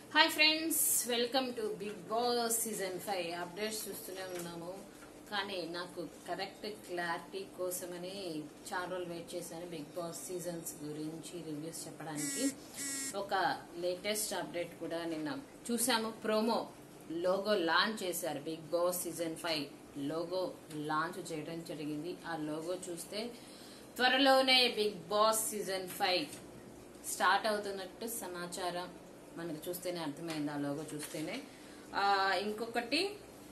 hi friends welcome to big boss season five updates చూస్తూనే ఉన్నాము కానీ నాకు కరెక్ట్ క్లారిటీ కోసమని చాలా రోజులు వెయిట్ చేశాను బిగ్ బాస్ సీజన్స్ గురించి రివ్యూస్ చెప్పడానికి ఒక లేటెస్ట్ అప్డేట్ కూడా నిన్న చూసాము ప్రోమో లోగో లాంచ్ చేశారు big boss season five logo launch చేయడం జరిగింది ఆ లోగో చూస్తే త్వరలోనే big boss season five start అవుతున్నట్టు సమాచారం మనకు చూస్తేనే అర్థమైంది ఆ లోగో చూస్తేనే ఆ, ఇంకొకటి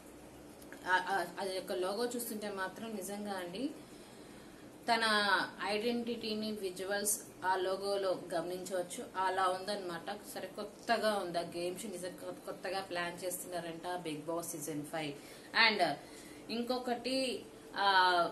ఆ- ఆ- అది యొక్క లోగో చూస్తుంటే మాత్రం నిజంగా అండి తన ఐడెంటిటీని విజువల్స్ ఆ లోగోలో గమనించవచ్చు అలా ఉందన్నమాట సరే కొత్తగా ఉంది ఆ గేమ్స్ నిజంగా కొత్తగా ప్లాన్ చేస్తున్నారంట big boss season five and ఇంకొకటి ఆ,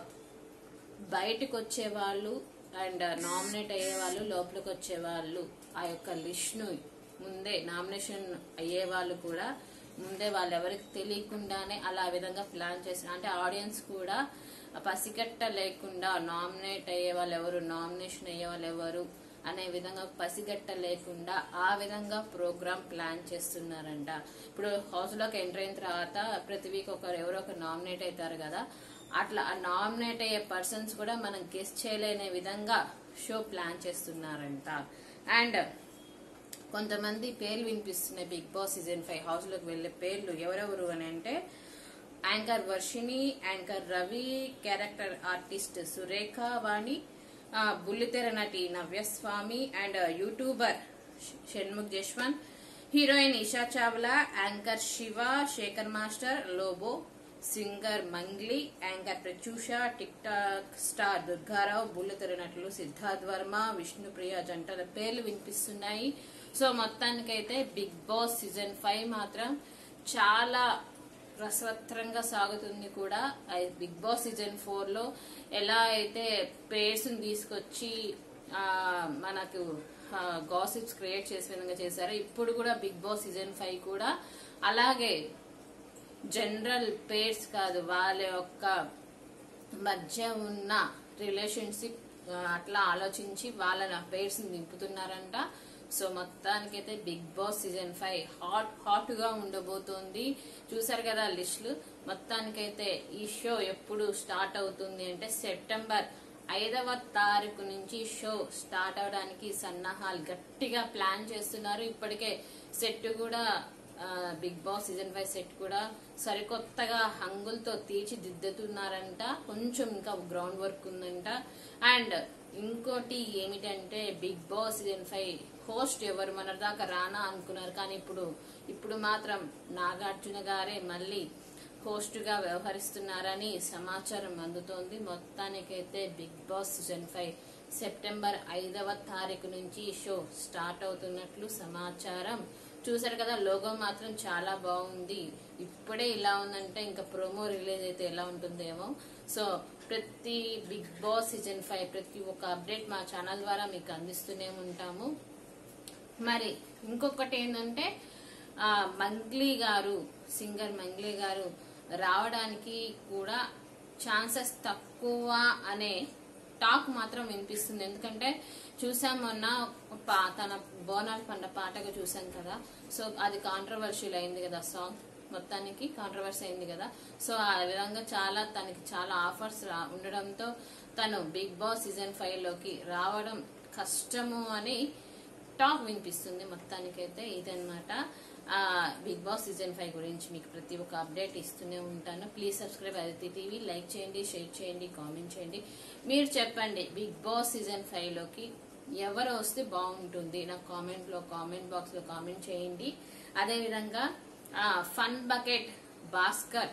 బయటకు వచ్చే వాళ్ళు అండ్ నామినేట్ అయ్యే వాళ్ళు లోపలికి వచ్చే వాళ్ళు ఆ యొక్క లిస్ట్ ను ముందే నామినేషన్ అయ్యే వాళ్ళు కూడా ముందే వాళ్ళు ఎవరికి తెలియకుండానే అలా విధంగా ప్లాన్ చేసిన అంటే ఆడియన్స్ కూడా పసిగట్ట లేకుండా నామినేట్ అయ్యే వాళ్ళు ఎవరు నామినేషన్ అయ్యే వాళ్ళు ఎవరు అనే విధంగా పసిగట్ట లేకుండా ఆ విధంగా ప్రోగ్రామ్ ప్లాన్ చేస్తున్నారంట ఇప్పుడు హౌస్ లోకి ఎంటర్ అయిన తర్వాత ప్రతి వీక్ ఒకరు ఎవరో ఒకరు నామినేట్ అవుతారు కదా అట్లా ఆ నామినేట్ అయ్యే పర్సన్స్ కూడా మనం గెస్ట్ చేయలేని విధంగా షో ప్లాన్ చేస్తున్నారంట అండ్ కొంతమంది పేర్లు వినిపిస్తున్నాయి big boss season five house లోకి వెళ్లే పేర్లు ఎవరెవరు అని అంటే anchor Varshini anchor Ravi character artist Surekha Vani ఆ, బుల్లితెర నటి Navyaswamy and youtuber Shanmukh Jaswanth heroine Isha Chawla anchor Shiva Shekhar master Lobo singer Mangli anchor Pratyusha tik tok star Durgarao బుల్లితెర నటులు సిద్ధార్థ్ వర్మ విష్ణుప్రియ జంటల పేర్లు వినిపిస్తున్నాయి సో మొత్తానికైతే బిగ్ బాస్ సీజన్ ఫైవ్ మాత్రం చాలా రసవత్రంగా సాగుతుంది కూడా ఆ బిగ్ బాస్ సీజన్ ఫోర్ లో ఎలా అయితే పేర్స్ తీసుకొచ్చి ఆ, మనకు గాసిప్స్ క్రియేట్ చేసే విధంగా చేశారో ఇప్పుడు కూడా బిగ్ బాస్ సీజన్ ఫైవ్ కూడా అలాగే జనరల్ పేర్స్ కాదు వాళ్ళ యొక్క మధ్య ఉన్న రిలేషన్షిప్ అట్లా ఆలోచించి వాళ్ళ పేర్స్ నింపుతున్నారంట సో మొత్తానికైతే big boss season five hot hot గా ఉండబోతోంది చూసారు కదా లిస్టులు మొత్తానికైతే ఈ షో ఎప్పుడు స్టార్ట్ అవుతుంది అంటే సెప్టెంబర్ ఐదవ తారీఖు నుంచి షో స్టార్ట్ అవడానికి సన్నాహాలు గట్టిగా ప్లాన్ చేస్తున్నారు ఇప్పటికే సెట్ కూడా ఆ, big boss season five set కూడా సరికొత్తగా హంగులతో తీర్చిదిద్దుతున్నారంట కొంచెం ఇంకా గ్రౌండ్ వర్క్ ఉందంట అండ్ ఇంకోటి ఏమిటంటే big boss season five host ఎవరు మన దాకా రానా అనుకున్నారు కానీ ఇప్పుడు ఇప్పుడు మాత్రం నాగార్జున గారే మళ్ళీ హోస్ట్ గా వ్యవహరిస్తున్నారని సమాచారం అందుతోంది మొత్తానికైతే big boss season five September ఐదవ తారీఖు నుంచి ఈ షో స్టార్ట్ అవుతున్నట్లు సమాచారం చూసారు కదా లోగో మాత్రం చాలా బాగుంది ఇప్పుడే ఇలా ఉందంటే ఇంకా ప్రోమో రిలీజ్ అయితే ఎలా ఉంటుందేమో సో ప్రతి బిగ్ బాస్ సీజన్ ఫైవ్ ప్రతి ఒక్క అప్డేట్ మా ఛానల్ ద్వారా మీకు అందిస్తూనే ఉంటాము మరి ఇంకొకటి ఏంటంటే ఆ, మంగ్లీ గారు సింగర్ మంగ్లీ గారు రావడానికి కూడా ఛాన్సెస్ తక్కువ అనే టాక్ మాత్రం వినిపిస్తుంది ఎందుకంటే చూసాం మొన్న పా- తన బోనాల పండ పాటగా చూసాం కదా సో అది కాంట్రవర్షియల్ అయింది కదా సాంగ్ మొత్తానికి కాంట్రవర్సీ అయింది కదా సో ఆ విధంగా చాలా తనకి చాలా ఆఫర్స్ రా- ఉండడంతో తను బిగ్ బాస్ సీజన్ ఫైవ్ లోకి రావడం కష్టము అని టాక్ వినిపిస్తుంది మొత్తానికైతే ఇదన్నమాట ఆ, బిగ్ బాస్ సీజన్ ఫైవ్ గురించి మీకు ప్రతి ఒక్క అప్డేట్ ఇస్తూనే ఉంటాను please subscribe Aditi TV like చేయండి షేర్ చేయండి కామెంట్ చేయండి మీరు చెప్పండి బిగ్ బాస్ సీజన్ ఫైవ్ లోకి ఎవరు వస్తే బాగుంటుంది నాకు కామెంట్ లో కామెంట్ బాక్స్ లో కామెంట్ చేయండి అదే విధంగా fun bucket Bhaskar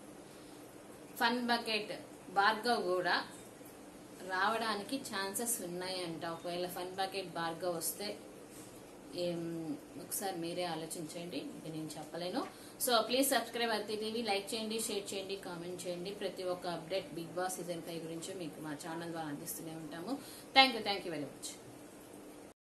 fun bucket Bhargav కూడా రావడానికి ఛాన్సెస్ ఉన్నాయంట ఒకవేళ ఫన్ బకెట్ భార్గవ్ వస్తే ఏం ఒకసారి మీరే ఆలోచించండి ఇది నేను చెప్పలేను సో ప్లీజ్ సబ్స్క్రైబ్ అతి టీవీ లైక్ చేయండి షేర్ చేయండి కామెంట్ చేయండి ప్రతి ఒక్క update big boss season five గురించి మీకు మా ఛానల్ ద్వారా అందిస్తూనే ఉంటాము thank you thank you very much